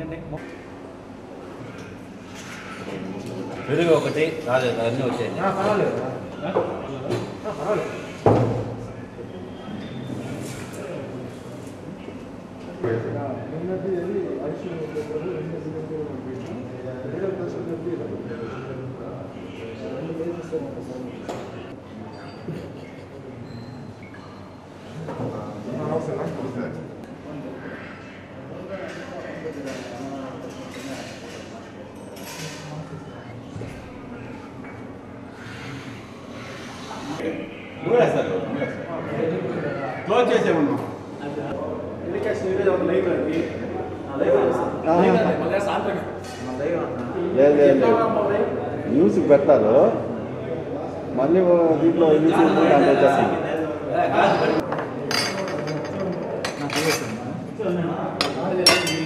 పెరుగు ఒకటి రాలేదు అన్నీ వచ్చాయండి క్లోజ్ చేసేమన్నా లేదు లేదు లేదు న్యూస్ పెడతారు మళ్ళీ దీంట్లో న్యూస్ దాంట్లో వచ్చేస్తాను కాదు,